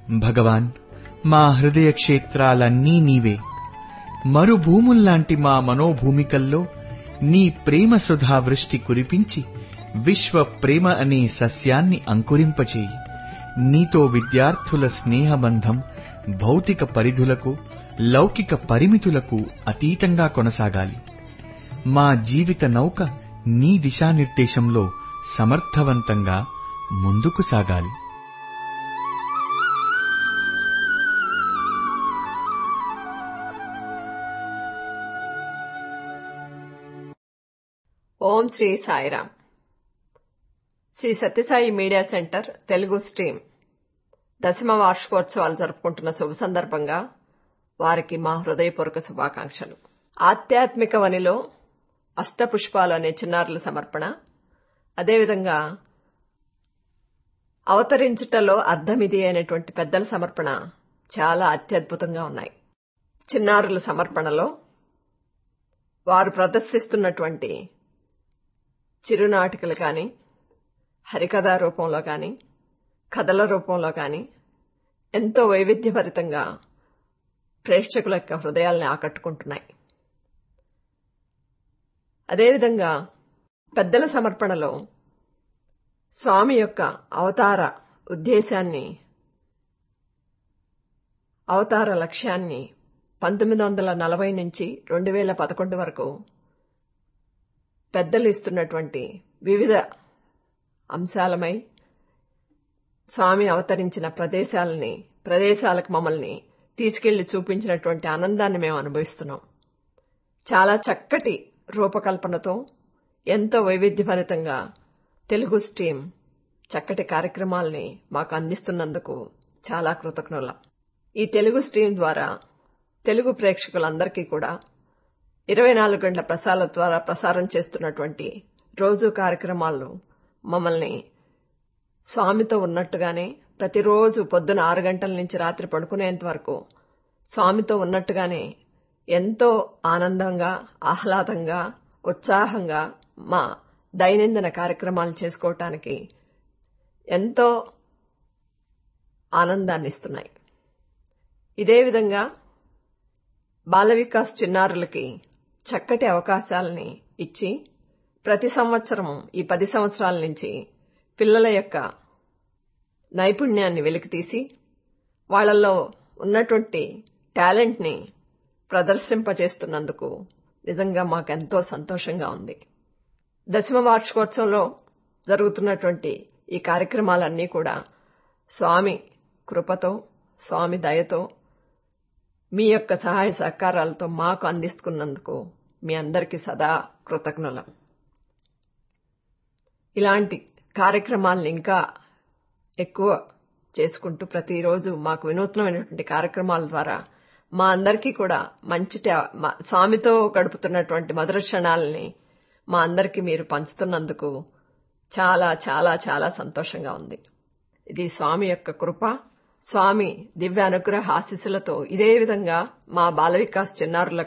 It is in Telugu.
భగవాన్ మా హృదయ క్షేత్రాలన్నీ నీవే మరుభూముల్లాంటి మా మనోభూమికల్లో నీ ప్రేమ సుధా వృష్టి కురిపించి విశ్వ ప్రేమ అనే సస్యాన్ని అంకురింపచేయి నీతో విద్యార్థుల స్నేహబంధం భౌతిక పరిధులకు లౌకిక పరిమితులకు అతీతంగా కొనసాగాలి మా జీవిత నౌక నీ దిశానిర్దేశంలో సమర్థవంతంగా ముందుకు సాగాలి Om Sri Sairam Sri Sathyasai media centre Telugu stream దశమ వార్షికోత్సవాలు జరుపుకుంటున్న శుభ సందర్భంగా వారికి మా హృదయపూర్వక శుభాకాంక్షలు ఆధ్యాత్మిక వనిలో అష్టపుష్పాలు అనే చిన్నారుల సమర్పణ అదేవిధంగా అవతరించుటలో అర్థమిది అనేటువంటి పెద్దల సమర్పణ చాలా అత్యద్భుతంగా ఉన్నాయి చిన్నారుల సమర్పణలో వారు ప్రదర్శిస్తున్నటువంటి చిరునాటికలు కానీ హరికథా రూపంలో కానీ కథల రూపంలో కానీ ఎంతో వైవిధ్యభరితంగా ప్రేక్షకుల యొక్క హృదయాల్ని ఆకట్టుకుంటున్నాయి అదేవిధంగా పెద్దల సమర్పణలో స్వామి యొక్క అవతార ఉద్దేశాన్ని అవతార లక్ష్యాన్ని పంతొమ్మిది వందల నలభై నుంచి రెండు వేల పదకొండు వరకు పెద్దలు ఇస్తున్నటువంటి వివిధ అంశాలమై స్వామి అవతరించిన ప్రదేశాలని ప్రదేశాలకు మమ్మల్ని తీసుకెళ్లి చూపించినటువంటి ఆనందాన్ని మేము అనుభవిస్తున్నాం చాలా చక్కటి రూపకల్పనతో ఎంతో వైవిధ్యభరితంగా తెలుగు స్ట్రీమ్ చక్కటి కార్యక్రమాల్ని మాకు అందిస్తున్నందుకు చాలా కృతజ్ఞులం ఈ తెలుగు స్ట్రీమ్ ద్వారా తెలుగు ప్రేక్షకులందరికీ కూడా ఇరవై నాలుగు గంటల ప్రసారాల ద్వారా ప్రసారం చేస్తున్నటువంటి రోజు కార్యక్రమాలను మమ్మల్ని స్వామితో ఉన్నట్టుగానే ప్రతిరోజు పొద్దున ఆరు గంటల నుంచి రాత్రి పడుకునేంత వరకు స్వామితో ఉన్నట్టుగానే ఎంతో ఆనందంగా ఆహ్లాదంగా ఉత్సాహంగా మా దైనందిన కార్యక్రమాలు చేసుకోవటానికి ఎంతో ఆనందాన్ని ఇస్తున్నాయి ఇదే విధంగా బాల వికాస్ చిన్నారులకి చక్కటి అవకాశాలని ఇచ్చి ప్రతి సంవత్సరం ఈ పది సంవత్సరాల నుంచి పిల్లల యొక్క నైపుణ్యాన్ని వెలికితీసి వాళ్లలో ఉన్నటువంటి టాలెంట్ని ప్రదర్శింపజేస్తున్నందుకు నిజంగా మాకెంతో సంతోషంగా ఉంది దశమ వార్షికోత్సవంలో జరుగుతున్నటువంటి ఈ కార్యక్రమాలన్నీ కూడా స్వామి కృపతో స్వామి దయతో మీ యొక్క సహాయ సహకారాలతో మాకు అందిస్తున్నందుకు మీ అందరికీ సదా కృతజ్ఞులం ఇలాంటి కార్యక్రమాలను ఇంకా ఎక్కువ చేసుకుంటూ ప్రతిరోజు మాకు వినూత్నమైనటువంటి కార్యక్రమాల ద్వారా మా అందరికీ కూడా మంచి స్వామితో గడుపుతున్నటువంటి మధుర క్షణాలని మా అందరికీ మీరు పంచుతున్నందుకు చాలా చాలా చాలా సంతోషంగా ఉంది ఇది స్వామి యొక్క కృప స్వామి దివ్య అనుగ్రహ ఆశీస్సులతో ఇదే విధంగా మా బాల వికాస్ చిన్నారులకు